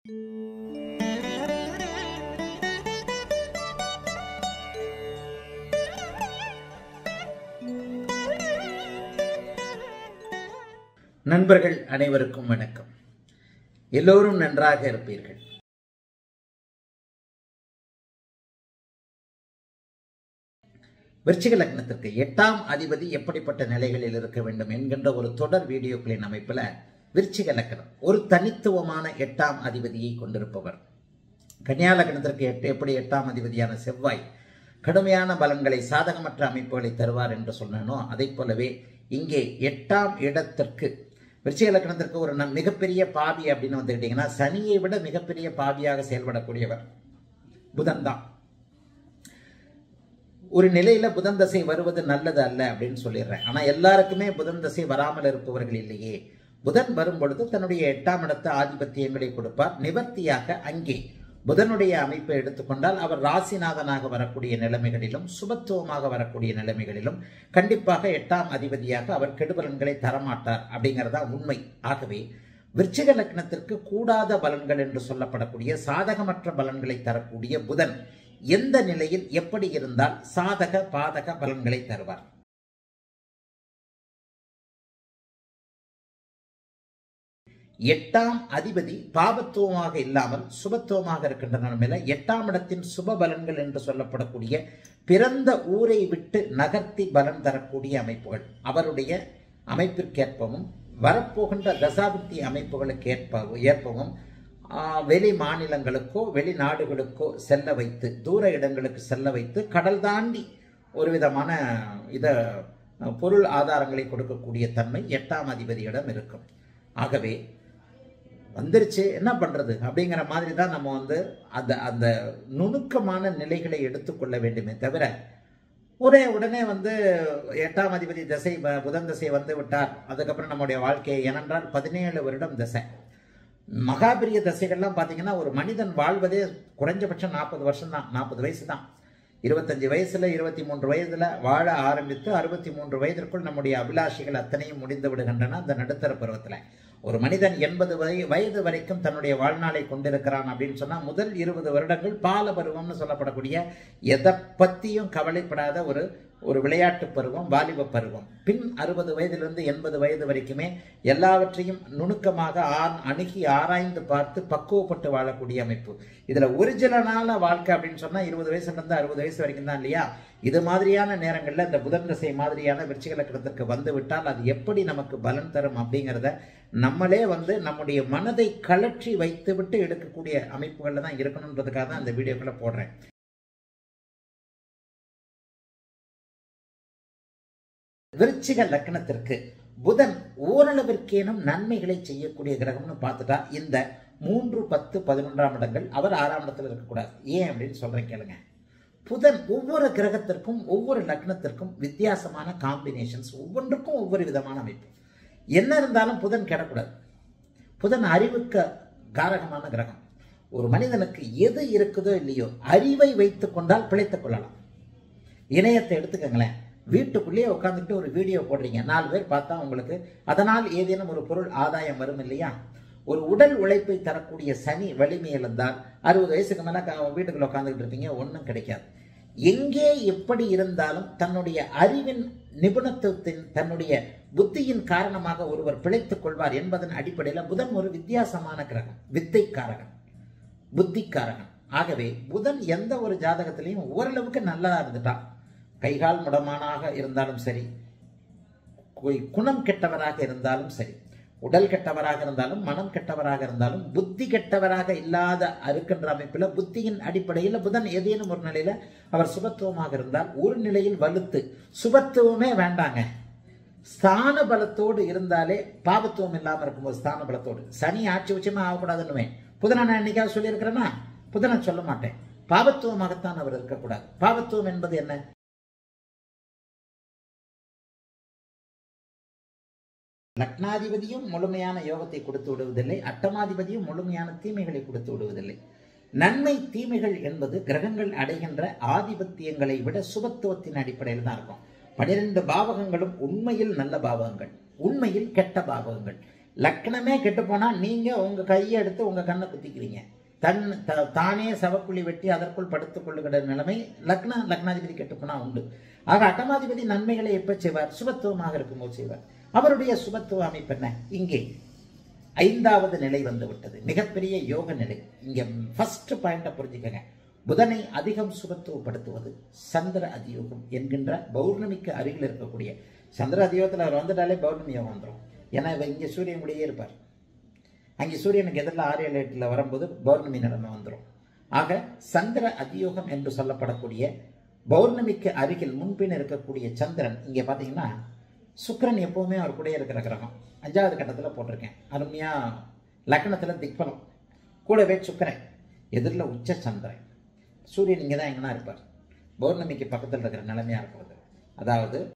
நண்பர்கள் அனைவருக்கும் வணக்கம் எல்லோரும் நன்றாக இருப்பீர்கள் விருச்சிக லக்னத்திற்கு எட்டாம் அதிபதி எப்படிப்பட்ட நிலைகளில் இருக்க வேண்டும் என்கின்ற ஒரு தொடர் வீடியோக்களின் அமைப்பில் விருச்சிக லக்னம் ஒரு தனித்துவமான எட்டாம் அதிபதியை கொண்டிருப்பவர் கன்னியா லக்னத்திற்கு எட்டு எப்படி எட்டாம் அதிபதியான செவ்வாய் கடுமையான பலன்களை சாதகமற்ற அமைப்புகளை தருவார் என்று சொன்னேனோ அதை போலவே இங்கே எட்டாம் இடத்திற்கு விருச்சிக லக்னத்திற்கு ஒரு நம் மிகப்பெரிய பாவி அப்படின்னு வந்துக்கிட்டிங்கன்னா சனியை விட மிகப்பெரிய பாவியாக செயல்படக்கூடியவர் புதன் தான் ஒரு நிலையில புதன் தசை வருவது நல்லது அல்ல அப்படின்னு சொல்லிடுறேன் ஆனா எல்லாருக்குமே புதன் தசை வராமல் இருப்பவர்கள் இல்லையே புதன் வரும் பொழுது தன்னுடைய எட்டாம் இடத்து ஆதிபத்தியங்களை கொடுப்பார் நிவர்த்தியாக அங்கே புதனுடைய அமைப்பை எடுத்துக்கொண்டால் அவர் ராசிநாதனாக வரக்கூடிய நிலைமைகளிலும் சுபத்துவமாக வரக்கூடிய நிலைமைகளிலும் கண்டிப்பாக எட்டாம் அதிபதியாக அவர் கெடுபலன்களை தரமாட்டார் அப்படிங்கிறதா உண்மை ஆகவே விருச்சிக லக்னத்திற்கு கூடாத பலன்கள் என்று சொல்லப்படக்கூடிய சாதகமற்ற பலன்களை தரக்கூடிய புதன் எந்த நிலையில் எப்படி இருந்தால் சாதக பாதக பலன்களை தருவார் எட்டாம் அதிபதி பாபத்துவமாக இல்லாமல் சுபத்துவமாக இருக்கின்ற நிலைமையில எட்டாம் இடத்தின் சுப பலன்கள் என்று சொல்லப்படக்கூடிய பிறந்த ஊரை விட்டு நகர்த்தி பலன் தரக்கூடிய அமைப்புகள் அவருடைய அமைப்பிற்கேற்பவும் வரப்போகின்ற தசாபுத்தி அமைப்புகளுக்கு ஏற்ப ஏற்பவும் வெளி மாநிலங்களுக்கோ வெளிநாடுகளுக்கோ செல்ல வைத்து தூர இடங்களுக்கு செல்ல வைத்து கடல் தாண்டி ஒரு விதமான இத பொருள் ஆதாரங்களை கொடுக்கக்கூடிய தன்மை எட்டாம் அதிபதியிடம் இருக்கும் ஆகவே வந்துருச்சு என்ன பண்றது அப்படிங்கிற மாதிரி தான் நம்ம வந்து அந்த அந்த நுணுக்கமான நிலைகளை எடுத்துக்கொள்ள வேண்டுமே தவிர ஒரே உடனே வந்து எட்டாம் அதிபதி திசை புதன் திசை வந்து விட்டார் அதுக்கப்புறம் நம்முடைய வாழ்க்கையை ஏனென்றால் பதினேழு வருடம் திசை மகாபிரிய தசைகள்லாம் பார்த்தீங்கன்னா ஒரு மனிதன் வாழ்வதே குறைஞ்சபட்சம் நாற்பது வருஷம் தான் நாற்பது வயசு தான் இருபத்தஞ்சு வயசுல இருபத்தி மூன்று வயதுல வாழ ஆரம்பித்து அறுபத்தி மூன்று வயதிற்குள் நம்முடைய அபிலாஷைகள் அத்தனையும் முடிந்து விடுகின்றன அந்த நடுத்தர பருவத்தில் ஒரு மனிதன் எண்பது வய வயது வரைக்கும் தன்னுடைய வாழ்நாளை கொண்டிருக்கிறான் அப்படின்னு சொன்னால் முதல் இருபது வருடங்கள் பால பருவம்னு சொல்லப்படக்கூடிய எதை பற்றியும் கவலைப்படாத ஒரு ஒரு விளையாட்டு பருவம் வாலிப பருவம் பின் அறுபது வயதிலிருந்து எண்பது வயது வரைக்குமே எல்லாவற்றையும் நுணுக்கமாக ஆண் அணுகி ஆராய்ந்து பார்த்து பக்குவப்பட்டு வாழக்கூடிய அமைப்பு இதில் ஒரிஜினலான வாழ்க்கை அப்படின்னு சொன்னால் இருபது வயசுலேருந்து அறுபது வயசு வரைக்கும் தான் இல்லையா இது மாதிரியான நேரங்களில் இந்த புதன் திசை மாதிரியான விருச்சிக லக்கணத்திற்கு வந்து விட்டால் அது எப்படி நமக்கு பலன் தரும் அப்படிங்கிறத நம்மளே வந்து நம்முடைய மனதை கலற்றி வைத்து விட்டு எடுக்கக்கூடிய அமைப்புகளில் தான் இருக்கணுன்றதுக்காக தான் இந்த வீடியோக்களை போடுறேன் விருச்சிக லக்னத்திற்கு புதன் ஓரளவிற்கேனும் நன்மைகளை செய்யக்கூடிய கிரகம்னு பார்த்துட்டா இந்த மூன்று பத்து பதினொன்றாம் இடங்கள் அவர் ஆறாம் இடத்துல இருக்கக்கூடாது ஏன் அப்படின்னு சொல்றேன் கேளுங்க புதன் ஒவ்வொரு கிரகத்திற்கும் ஒவ்வொரு லக்னத்திற்கும் வித்தியாசமான காம்பினேஷன்ஸ் ஒவ்வொன்றுக்கும் ஒவ்வொரு விதமான அமைப்பு என்ன இருந்தாலும் புதன் கிடக்கூடாது புதன் அறிவுக்கு காரகமான கிரகம் ஒரு மனிதனுக்கு எது இருக்குதோ இல்லையோ அறிவை வைத்துக் கொண்டால் பிழைத்துக் கொள்ளலாம் இணையத்தை எடுத்துக்கங்களேன் வீட்டுக்குள்ளேயே உட்காந்துட்டு ஒரு வீடியோ போடுறீங்க நாலு பேர் பார்த்தா உங்களுக்கு அதனால் ஏதேனும் ஒரு பொருள் ஆதாயம் வரும் இல்லையா ஒரு உடல் உழைப்பை தரக்கூடிய சனி வலிமை இழந்தால் அறுபது வயசுக்கு மேலே வீட்டுக்குள்ள உட்காந்துக்கிட்டு இருப்பீங்க ஒன்றும் கிடைக்காது எங்கே எப்படி இருந்தாலும் தன்னுடைய அறிவின் நிபுணத்துவத்தின் தன்னுடைய புத்தியின் காரணமாக ஒருவர் பிழைத்துக் கொள்வார் என்பதன் அடிப்படையில் புதன் ஒரு வித்தியாசமான கிரகம் வித்தைக்காரகன் புத்திக்காரகன் ஆகவே புதன் எந்த ஒரு ஜாதகத்திலையும் ஓரளவுக்கு நல்லதா இருந்துட்டா கைகால் முடமானாக இருந்தாலும் சரி குணம் கெட்டவராக இருந்தாலும் சரி உடல் கெட்டவராக இருந்தாலும் மனம் கெட்டவராக இருந்தாலும் புத்தி கெட்டவராக இல்லாத அறுக்கின்ற அமைப்பில் புத்தியின் அடிப்படையில் புதன் ஏதேனும் ஒரு நிலையில அவர் சுபத்துவமாக இருந்தால் ஒரு நிலையில் வலுத்து சுபத்துவமே வேண்டாங்க ஸ்தான பலத்தோடு இருந்தாலே பாபத்துவம் இல்லாமல் இருக்கும்போது ஸ்தான பலத்தோடு சனி ஆட்சி உச்சமா ஆகக்கூடாதுன்னு புதனை நான் என்னைக்காவது சொல்லியிருக்கிறேன்னா புதனை சொல்ல மாட்டேன் பாபத்துவமாகத்தான் அவர் இருக்கக்கூடாது பாபத்துவம் என்பது என்ன லக்னாதிபதியும் முழுமையான யோகத்தை கொடுத்து விடுவதில்லை அட்டமாதிபதியும் முழுமையான தீமைகளை கொடுத்து விடுவதில்லை நன்மை தீமைகள் என்பது கிரகங்கள் அடைகின்ற ஆதிபத்தியங்களை விட சுபத்துவத்தின் அடிப்படையில் தான் இருக்கும் பனிரெண்டு பாவகங்களும் உண்மையில் நல்ல பாவகங்கள் உண்மையில் கெட்ட பாவகங்கள் லக்னமே கெட்டு போனா நீங்க உங்க கையை எடுத்து உங்க கண்ணை குத்திக்கிறீங்க தன் த- தானே சவக்குழி வெட்டி அதற்குள் படுத்துக் கொள்ளுகிற நிலைமை லக்ன லக்னாதிபதி கெட்டு போனா உண்டு ஆக அட்டமாதிபதி நன்மைகளை எப்ப செய்வார் சுபத்துவமாக இருக்கும்போது செய்வார் அவருடைய சுபத்துவ அமைப்பு என்ன இங்கே ஐந்தாவது நிலை வந்து விட்டது மிகப்பெரிய யோக நிலை இங்க ஃபர்ஸ்ட் பாயிண்ட புரிஞ்சுக்கங்க புதனை அதிகம் சுபத்துவப்படுத்துவது சந்திர அதியோகம் என்கின்ற பௌர்ணமிக்கு அருகில் இருக்கக்கூடிய சந்திர அதியோகத்தில் அவர் வந்துட்டாலே பௌர்ணமி யோகம் வந்துடும் ஏன்னா இவர் இங்கே சூரியன் கூடயே இருப்பார் அங்கே சூரியனுக்கு எதிரில் ஆறு ஏழு எட்டில் வரும்போது பௌர்ணமி நிலைமை வந்துடும் ஆக சந்திர அதியோகம் என்று சொல்லப்படக்கூடிய பௌர்ணமிக்கு அருகில் முன்பின் இருக்கக்கூடிய சந்திரன் இங்கே பார்த்தீங்கன்னா சுக்கிரன் எப்பவுமே அவர் கூட இருக்கிற கிரகம் அஞ்சாவது கட்டத்தில் போட்டிருக்கேன் அருமையாக லக்னத்தில் திக்பலம் கூடவே சுக்கிரன் எதிரில் உச்ச சந்திரன் சூரியன் இங்கே தான் எங்கன்னா இருப்பார் பௌர்ணமிக்கு பக்கத்தில் இருக்கிற நிலைமையாக இருக்கிறது அதாவது